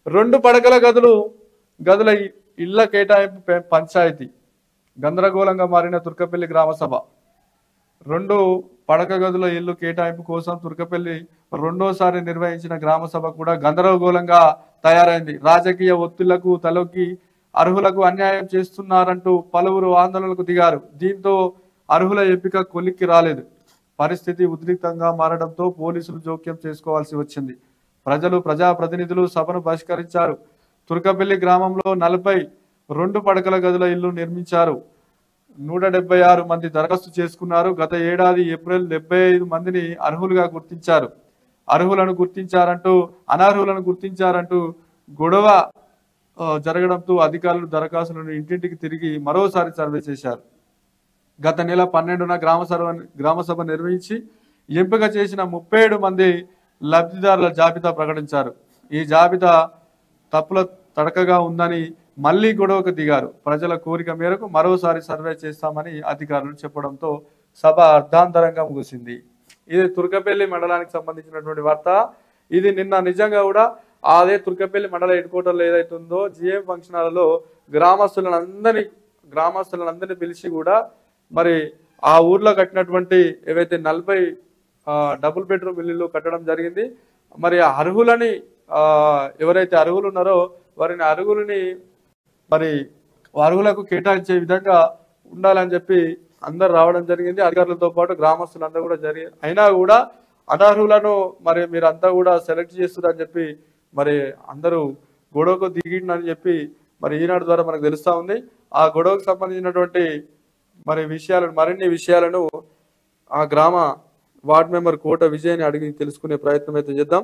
రెండు పడకల గదులు గదుల ఇ- ఇళ్ల కేటాయింపు పె- పంచాయతీ గందరగోళంగా మారిన తుర్కపల్లి గ్రామ సభ రెండు పడక గదుల ఇల్లు కేటాయింపు కోసం తుర్కపల్లి రెండోసారి నిర్వహించిన గ్రామ సభ కూడా గందరగోళంగా తయారైంది రాజకీయ ఒత్తిళ్లకు తలొక్కి అర్హులకు అన్యాయం చేస్తున్నారంటూ పలువురు ఆందోళనకు దిగారు దీంతో అర్హుల ఎంపిక కొలిక్కి రాలేదు పరిస్థితి ఉద్రిక్తంగా మారడంతో పోలీసులు జోక్యం చేసుకోవాల్సి వచ్చింది ప్రజలు ప్రజాప్రతినిధులు సభను బహిష్కరించారు తుర్కపల్లి గ్రామంలో నలభై రెండు పడకల గదుల ఇల్లు నిర్మించారు నూట డెబ్బై ఆరు మంది దరఖాస్తు చేసుకున్నారు గత ఏడాది ఏప్రిల్ డెబ్బై ఐదు మందిని అర్హులుగా గుర్తించారు అర్హులను గుర్తించారంటూ అనర్హులను గుర్తించారంటూ గొడవ ఆ, జరగడంతో అధికారులు దరఖాస్తులను ఇంటింటికి తిరిగి మరోసారి సర్వే చేశారు గత నెల పన్నెండున గ్రామ సభ గ్రామ సభ నిర్వహించి ఎంపిక చేసిన ముప్పై ఏడు మంది లబ్ధిదారుల జాబితా ప్రకటించారు ఈ జాబితా తప్పుల తడకగా ఉందని మళ్లీ గొడవకు దిగారు ప్రజల కోరిక మేరకు మరోసారి సర్వే చేస్తామని అధికారులు చెప్పడంతో సభ అర్ధాంతరంగా ముగిసింది ఇది తుర్కపల్లి మండలానికి సంబంధించినటువంటి వార్త ఇది నిన్న నిజంగా కూడా అదే తుర్కపల్లి మండల హెడ్ క్వార్టర్లో ఏదైతే ఉందో జిఎం ఫంక్షన్ హాల్లో గ్రామస్తులను అందరినీ గ్రామస్తులను అందరినీ పిలిచి కూడా మరి ఆ ఊర్లో కట్టినటువంటి ఏవైతే నలభై ఆ, డబుల్ బెడ్రూమ్ ఇల్లులు కట్టడం జరిగింది మరి ఆ అర్హులని ఆ, ఎవరైతే అర్హులు ఉన్నారో వారిని అర్హులని మరి అర్హులకు కేటాయించే విధంగా ఉండాలని చెప్పి అందరు రావడం జరిగింది అధికారులతో పాటు గ్రామస్తులందరూ కూడా జరిగి అయినా కూడా అనర్హులను మరి మీరు అంతా కూడా సెలెక్ట్ చేస్తున్నారని చెప్పి మరి అందరూ గొడవకు దిగిండని చెప్పి మరి ఈనాడు ద్వారా మనకు తెలుస్తా ఉంది ఆ గొడవకు సంబంధించినటువంటి మరి విషయాలను మరిన్ని విషయాలను ఆ గ్రామ వార్డ్ మెంబర్ కోట విజయ్ని అడిగి తెలుసుకునే ప్రయత్నం అయితే చేద్దాం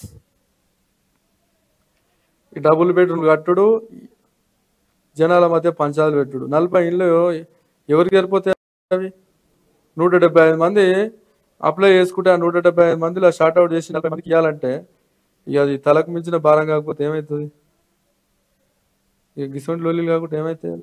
ఈ డబుల్ బెడ్రూమ్ కట్టుడు జనాల మధ్య పంచాలు పెట్టుడు నలభై ఇళ్ళు ఎవరికి సరిపోతాయి అవి నూట డెబ్బై ఐదు మంది అప్లై చేసుకుంటే ఆ నూట డెబ్బై ఐదు మందిలో షార్ట్ అవుట్ చేసి నలభై మందికి ఇవ్వాలంటే ఇక అది తలకు మించిన భారం కాకపోతే ఏమవుతుంది ఇక గిసొంటి లొల్లి కాకపోతే ఏమవుతాయి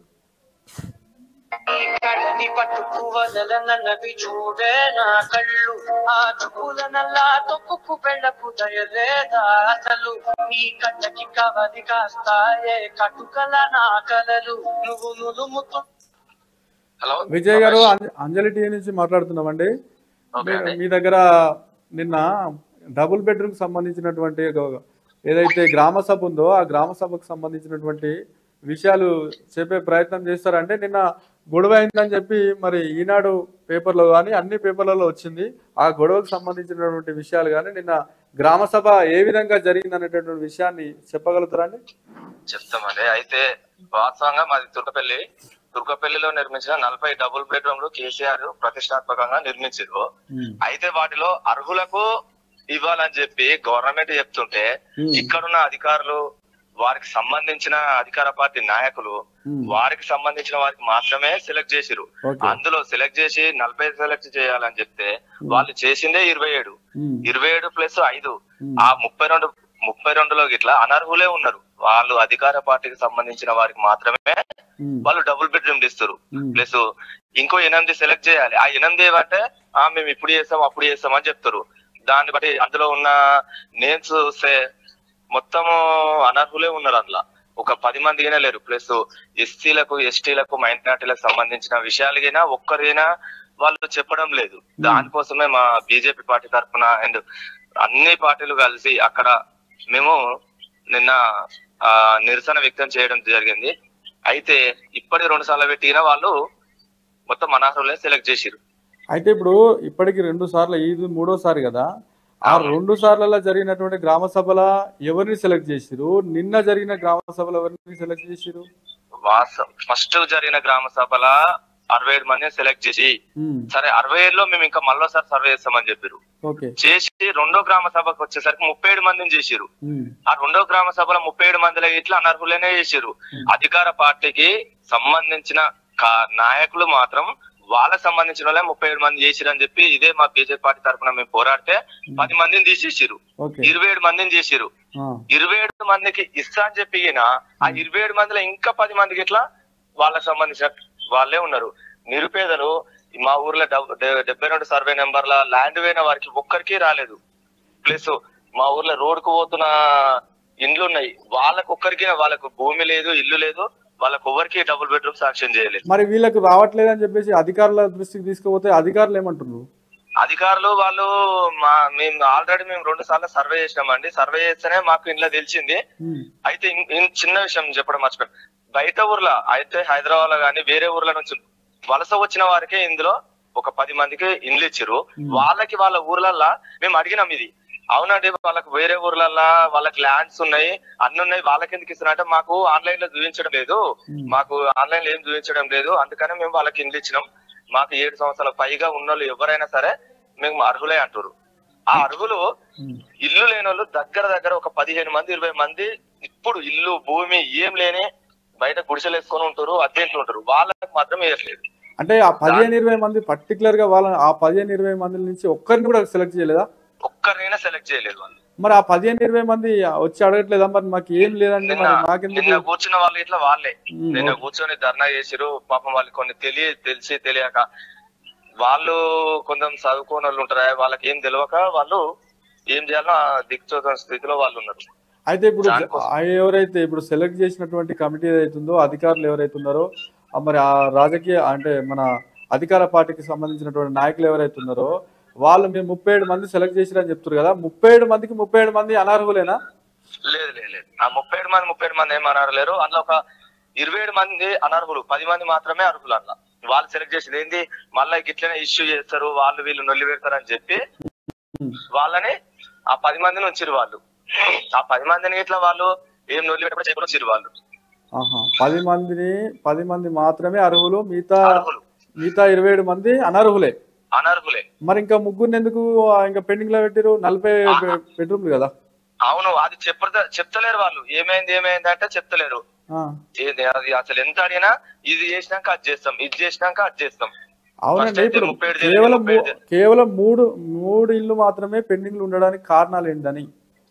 కడని పట్టుకు వదలనవి చూడే నా కళ్ళు ఆ చూపులనల్లా తొక్కుకు వెళ్ళకు దయలేదా అసలు నీ కళ్ళకి కవది కాస్తాయే కటుకల నా కలలు నువ్వు నులుముతు హలో విజయ్ గారు అంజ- అంజలి టీ నుంచి మాట్లాడుతున్నామండి ఓకే మీ- అండి మీ దగ్గర నిన్న డబుల్ బెడ్రూమ్ సంబంధించినటువంటి ఒక- ఏదైతే గ్రామ సభ ఉందో ఆ గ్రామ సభకు సంబంధించినటువంటి విషయాలు చెప్పే ప్రయత్నం చేస్తారంటే నిన్న గొడవ అయిందని చెప్పి మరి ఈనాడు పేపర్లో కానీ అన్ని పేపర్లలో వచ్చింది ఆ గొడవకు సంబంధించినటువంటి విషయాలు కానీ నిన్న గ్రామ సభ ఏ విధంగా జరిగింది అనేటటువంటి విషయాన్ని చెప్పగలుగుతారా అండి చెప్తామండి అయితే వాస్తవంగా మాది తుర్కపల్లి తుర్కపల్లిలో నిర్మించిన నలభై డబుల్ బెడ్రూమ్లు కేసీఆర్ ప్రతిష్టాత్మకంగా నిర్మించారు అయితే వాటిలో అర్హులకు ఇవ్వాలని చెప్పి గవర్నమెంట్ చెప్తుంటే Hmm. ఇక్కడున్న అధికారులు వారికి సంబంధించిన అధికార పార్టీ నాయకులు Hmm. వారికి సంబంధించిన వారికి మాత్రమే సెలెక్ట్ చేసిరు ఓకే అందులో సెలెక్ట్ చేసి నలభై సెలెక్ట్ చేయాలని చెప్తే వాళ్ళు చేసిందే ఇరవై ఏడు ఉమ్. ఇరవై ఏడు ప్లస్ ఐదు Hmm. ఆ ముప్పై రెండు ముప్పై రెండులో గిట్లా అనర్హులే ఉన్నారు వాళ్ళు అధికార పార్టీకి సంబంధించిన వారికి మాత్రమే ఉమ్. వాళ్ళు డబుల్ బెడ్రూమ్ ఇస్తారు ఉమ్. ప్లస్ ఇంకో ఎనిమిది సెలెక్ట్ చేయాలి ఆ ఎనిమిది ఏమంటే ఆ మేము ఇప్పుడు చేస్తాం అప్పుడు చేస్తాం అని చెప్తారు దాన్ని బట్టి అందులో ఉన్న నేమ్స్ మొత్తము అనర్హులే ఉన్నారు అందులో ఒక పది మందిగానే లేరు ప్లస్ ఎస్సీలకు ఎస్టీలకు మైనార్టీలకు సంబంధించిన విషయాలుగైనా ఒక్కరైనా వాళ్ళు చెప్పడం లేదు దానికోసమే మా బీజేపీ పార్టీ తరఫున అండ్ అన్ని పార్టీలు కలిసి అక్కడ మేము నిన్న ఆ నిరసన వ్యక్తం చేయడం జరిగింది అయితే ఇప్పటి రెండు సార్లు పెట్టిన వాళ్ళు మొత్తం అనర్హులే సెలెక్ట్ చేసిరు అయితే ఇప్పుడు ఇప్పటికి రెండు సార్లు ఇది మూడోసారి కదా ఆ రెండు సార్లలో జరిగినటువంటి గ్రామ సభల ఎవరిని సెలెక్ట్ చేసిరు నిన్న జరిగిన గ్రామ సభలో ఎవరిని సెలెక్ట్ చేసిరు వాస ఫస్ట్ జరిగిన గ్రామ సభల అరవై ఏడు మందిని సెలెక్ట్ చేసి ఉమ్, సరే అరవై ఏడులో మేము ఇంకా మళ్ళీసారి సర్వే చేస్తామని చెప్పారు ఓకే చేసి రెండో గ్రామ సభకు వచ్చేసరికి ముప్పై ఏడు మందిని చేసిరు ఉమ్, ఆ రెండో గ్రామ సభలో ముప్పై ఏడు మందిలో ఇట్లా అనర్హులనే చేసిరు అధికార పార్టీకి సంబంధించిన కా- నాయకులు మాత్రం వాళ్ళకి సంబంధించిన వాళ్ళే ముప్పై ఏడు మంది చేసిరు అని చెప్పి ఇదే మా బీజేపీ పార్టీ తరఫున మేము పోరాడితే పది మందిని తీసేసిరు ఓకే ఇరవై ఏడు మందిని చేసిరు ఆ, ఇరవై ఏడు మందికి ఇస్తా అని చెప్పి ఈయన ఆ ఇరవై ఏడు మందిలో ఇంకా పది మందికి ఇట్లా వాళ్ళకి సంబంధించిన వాళ్ళే ఉన్నారు నిరుపేదలు మా ఊర్లో డెబ్- డె- డెబ్బై రెండు సర్వే నెంబర్ల ల్యాండ్ పోయిన వారికి ఒక్కరికి రాలేదు ప్లస్ మా ఊర్లో రోడ్ కు పోతున్న ఇండ్లు ఉన్నాయి వాళ్ళకు ఒక్కరికి వాళ్ళకు భూమి లేదు ఇల్లు లేదు వాళ్ళకు ఎవరికి డబుల్ బెడ్రూమ్ శాంక్షన్ చేయలేదు మరి వీళ్ళకు రావట్లేదని చెప్పేసి అధికారుల దృష్టికి తీసుకుపోతే అధికారులు ఏమంటున్నారు అధికారులు వాళ్ళు మా మేము ఆల్రెడీ మేము రెండు సార్లు సర్వే చేసినామండి సర్వే చేస్తేనే మాకు ఇంట్లో తెలిసింది ఉమ్, అయితే ఇం- ఇం- చిన్న విషయం చెప్పడం మర్చిపోయాను బయట ఊర్లో అయితే హైదరాబాద్ లో కానీ వేరే ఊర్ల నుంచి వలస వచ్చిన వారికే ఇందులో ఒక పది మందికి ఇండ్లు ఇచ్చిర్రు Hmm. వాళ్ళకి వాళ్ళ ఊర్లల్లా మేము అడిగినాం ఇది అవునండి వాళ్ళకి వేరే ఊర్లల్లా వాళ్ళకి ల్యాండ్స్ ఉన్నాయి అన్ని ఉన్నాయి వాళ్ళకి ఎందుకు ఇస్తున్నా మాకు ఆన్లైన్ లో చూపించడం లేదు ఉమ్, మాకు ఆన్లైన్ లో ఏం చూపించడం లేదు అందుకనే మేము వాళ్ళకి ఇండ్లు ఇచ్చినాం మాకు ఏడు సంవత్సరాల పైగా ఉన్నోళ్ళు ఎవరైనా సరే మేము అర్హులే అంటారు ఆ అర్హులు ఉమ్. ఇల్లు లేని వాళ్ళు దగ్గర దగ్గర ఒక పదిహేను మంది ఇరవై మంది ఇప్పుడు ఇల్లు భూమి ఏం లేని బయట గుడిసెలు వేసుకొని ఉంటారు అద్దెంట్లు ఉంటారు వాళ్ళకి మాత్రం వేయట్లేదు అంటే ఆ పదిహేను ఇరవై మంది పర్టికులర్ గా వాళ్ళ ఆ పదిహేను ఇరవై మంది నుంచి ఒక్కరిని కూడా సెలెక్ట్ చేయలేదా ఒక్కరినైనా సెలెక్ట్ చేయలేదు వాళ్ళు మరి ఆ పదిహేను ఇరవై మంది వచ్చి అడగట్లేదా మరి మాకు ఏం లేదండి నిన్న మరి మాకెందుకు నిన్న కూర్చున్న వాళ్ళు ఇట్లా వాళ్ళే ఉమ్, నిన్న కూర్చొని ధర్నా చేసిరు పాపం వాళ్ళు కొన్ని తెలియ తెలిసి తెలియక వాళ్ళు కొంచెం చదువుకోని వాళ్ళు ఉంటారా వాళ్ళకి ఏం తెలియక వాళ్ళు ఏం చేయాలో ఆ దిక్చోదన స్థితిలో వాళ్ళు ఉన్నారు అయితే ఇప్పుడు దానికోసం. ఆ ఎవరైతే ఇప్పుడు సెలెక్ట్ చేసినటువంటి కమిటీ ఏదైతుందో అధికారులు ఎవరైతే ఉన్నారో ఆ మరి ఆ రాజకీయ అంటే మన అధికార పార్టీకి సంబంధించినటువంటి నాయకులు ఎవరైతే ఉన్నారో వాళ్ళు మేము ముప్పై ఏడు మంది సెలెక్ట్ చేసిరని చెప్తారు కదా ముప్పై ఏడు మందికి ముప్పై ఏడు మంది అనర్హులేనా లేదు లేదు లేదు ఆ ముప్పై ఏడు మంది ముప్పై ఏడు మంది ఏం అనర్హులేరు అందులో ఒక ఇరవై ఏడు మంది అనర్హులు పది మంది మాత్రమే అర్హులు అట్లా వాళ్ళు సెలెక్ట్ చేసింది ఏంది మళ్ళీ ఇట్లనే ఇష్యూ చేస్తారు వాళ్ళు వీళ్ళు నొల్లి పెడతారు అని చెప్పి ఉమ్. వాళ్ళని ఆ పది మందిని ఉంచిరు వాళ్ళు ఆ పది మందిని ఇట్లా వాళ్ళు ఏం నొల్లి పెట్టకుండా చేయకుండా ఉంచిరు వాళ్ళు ఆహా పది మందిని పది మంది మాత్రమే అర్హులు మిగతా అర్హులు మిగతా ఇరవై ఏడు మంది అనర్హులే అనర్హులే మరి ఇంకా ముగ్గురిని ఎందుకు ఆ, ఇంకా పెండింగ్ లో పెట్టారు నలభై బెడ్రూమ్లు కదా అవును అది చెప్ప చెప్తలేరు వాళ్ళు ఏమైంది ఏమైంది అంటే చెప్తలేరు ఆ. ఏది అది అసలు ఎంత అడిగినా ఇది చేసినాక అది చేస్తాం ఇది చేసినాక అది చేస్తాం అవునండి First అయితే ఇప్పుడు ముప్పై ఏడు జరిగింది, కేవలం ముప్పై మూ- ఏడు. కేవలం మూడు మూడు ఇల్లు మాత్రమే పెండింగ్లు ఉండడానికి కారణాలు ఏంటని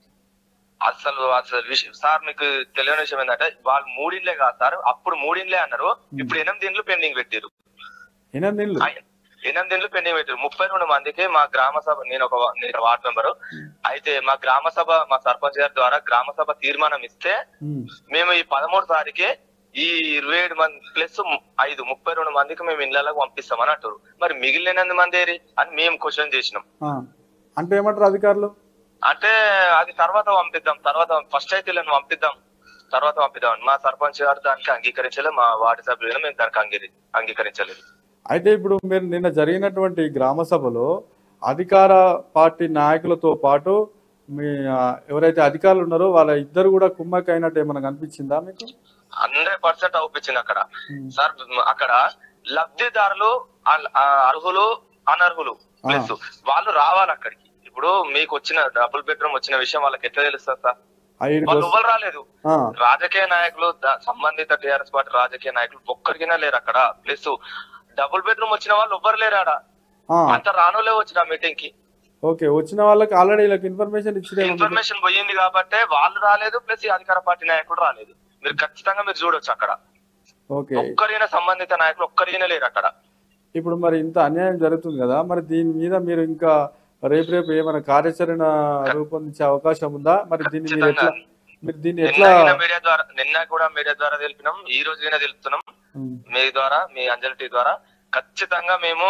అసలు అసలు విషయం సార్ మీకు తెలియని విషయం ఏంటంటే వాళ్ళు మూడిండ్లే కాదు సార్ అప్పుడు మూడిండ్లే అన్నారు ఇప్పుడు ఎనిమిది ఇండ్లు పెండింగ్ పెట్టారు ఎనిమిది ఇల్లు ఎనిమిది ఇండ్లు పెండింగ్ పెట్టారు ముప్పై రెండు మందికి మా గ్రామ సభ నేను ఒక వా- నేను వార్డ్ మెంబర్ అయితే మా గ్రామ సభ మా సర్పంచ్ గారి ద్వారా గ్రామ సభ తీర్మానం ఇస్తే ఉమ్. మేము ఈ పదమూడు తారీఖే ఈ ఇరవై ఏడు మంది ప్లస్ ఐదు ముప్పై రెండు మందికి మేము ఇళ్లకు పంపిస్తామని అంటారు మరి మిగిలిన ఎనిమిది మంది ఏరి అని మేము క్వశ్చన్ చేసినాం ఆ. అంటే ఏమంటారు అధికారులు అంటే అది తర్వాత పంపిద్దాం తర్వాత ఫస్ట్ అయితే వీళ్ళని పంపిద్దాం తర్వాత పంపిద్దాం అని. మా సర్పంచ్ గారు దానికి అంగీకరించలేదు మా వార్డు సభ్యులు మేము దానికి అంగీ అంగీకరించలేదు అయితే ఇప్పుడు మీరు నిన్న జరిగినటువంటి గ్రామ సభలో అధికార పార్టీ నాయకులతో పాటు మీ ఆ, ఎవరైతే అధికారులు ఉన్నారో వాళ్ళ ఇద్దరు కూడా కుమ్మక్క అయినట్టు ఏమైనా కనిపించిందా మీకు హండ్రెడ్ పర్సెంట్ అవుపించింది అక్కడ ఉమ్. సార్ అక్కడ లబ్ధిదారులు అల్- ఆ అర్హులు అనర్హులు ప్లస్ వాళ్ళు రావాలి అక్కడికి ఇప్పుడు మీకు వచ్చిన డబుల్ బెడ్రూమ్ వచ్చిన విషయం వాళ్ళకి ఎట్లా తెలుస్తుంది సార్ ఐదుకి వాళ్ళు వస్- ఎవరు రాలేదు ఆ, రాజకీయ నాయకులు ద- సంబంధిత టిఆర్ఎస్ పార్టీ రాజకీయ నాయకులు ఒక్కరికినా లేరు అక్కడ ప్లస్ డబుల్ బెడ్రూమ్ వచ్చిన వాళ్ళు ఎవ్వరు లేరు ఆడ ఆ, అంత రానులే వచ్చిన మీటింగ్ కి ఓకే వచ్చిన వాళ్ళకి ఆల్రెడీ వీళ్ళకి ఇన్ఫర్మేషన్ ఇచ్చిరే ఇన్ఫర్మేషన్ పోయింది కాబట్టి వాళ్ళు రాలేదు ప్లస్ ఈ అధికార పార్టీ నాయకుడు రాలేదు మీరు ఖచ్చితంగా మీరు చూడొచ్చు అక్కడ ఓకే ఒక్కరైనా సంబంధిత నాయకులు ఒక్కరైనా లేరు అక్కడ ఇప్పుడు మరి ఇంత అన్యాయం జరుగుతుంది కదా మరి దీని మీద మీరు ఇంకా రేపు రేపు ఏమైనా కార్యాచరణ రూపొందించే అవకాశం ఉందా మరి దీన్ని మీరు ఎట్లా మీరు దీన్ని నిన్న ఎట్లా కూడా మీడియా ద్వారా నిన్న కూడా మీడియా ద్వారా తెలిపినాం ఈ రోజు అయినా తెలుపుతున్నాం ఉమ్, మీ ద్వారా మీ అంజలి టీ ద్వారా ఖచ్చితంగా మేము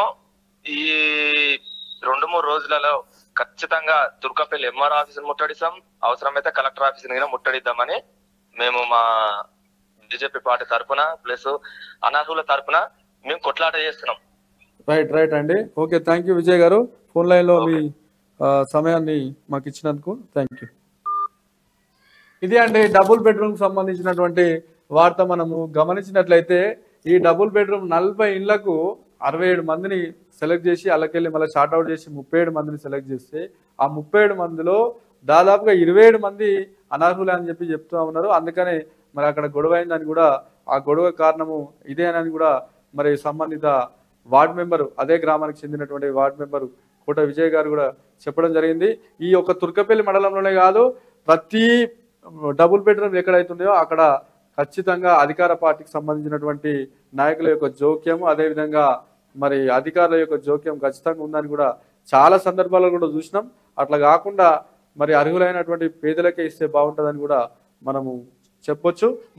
ఈ రెండు మూడు రోజులలో ఖచ్చితంగా దుర్గాపల్లి ఎంఆర్ ఆఫీస్ ముట్టడిస్తాం అవసరమైతే కలెక్టర్ ఆఫీస్ కూడా ముట్టడిద్దామని మేము మా బీజేపీ పార్టీ తరఫున ప్లస్ అనర్హుల తరఫున మేము కొట్లాట చేస్తున్నాం రైట్ రైట్ అండి okay thank you Vijay garu phone లైన్లో మీ ఆ, సమయాన్ని మాకు ఇచ్చినందుకు థ్యాంక్ యూ ఇది అండి డబుల్ బెడ్రూమ్ సంబంధించినటువంటి వార్త మనము గమనించినట్లయితే ఈ డబుల్ బెడ్రూమ్ నలభై ఇళ్లకు అరవై ఏడు మందిని సెలెక్ట్ చేసి అలాకెళ్ళి మళ్ళీ అవుట్ చేసి ముప్పై ఏడు మందిని సెలెక్ట్ చేస్తే ఆ ముప్పై ఏడు మందిలో దాదాపుగా ఇరవై ఏడు మంది అనర్హులే అని చెప్పి చెప్తూ ఉన్నారు అందుకనే మరి అక్కడ గొడవ అయిందని కూడా ఆ గొడవ కారణము ఇదేనని కూడా మరి సంబంధిత వార్డ్ మెంబరు అదే గ్రామానికి చెందినటువంటి వార్డ్ మెంబరు కోట విజయ్ గారు కూడా చెప్పడం జరిగింది ఈ యొక్క తుర్కపల్లి మండలంలోనే కాదు ప్రతి డబుల్ బెడ్రూమ్ ఎక్కడైతుందో అక్కడ ఖచ్చితంగా అధికార పార్టీకి సంబంధించినటువంటి నాయకుల యొక్క జోక్యం అదేవిధంగా మరి అధికారుల యొక్క జోక్యం ఖచ్చితంగా ఉందని కూడా చాలా సందర్భాల్లో కూడా చూసినాం అట్లా కాకుండా మరి అర్హులైనటువంటి పేదలకే ఇస్తే బాగుంటుందని కూడా మనము చెప్పొచ్చు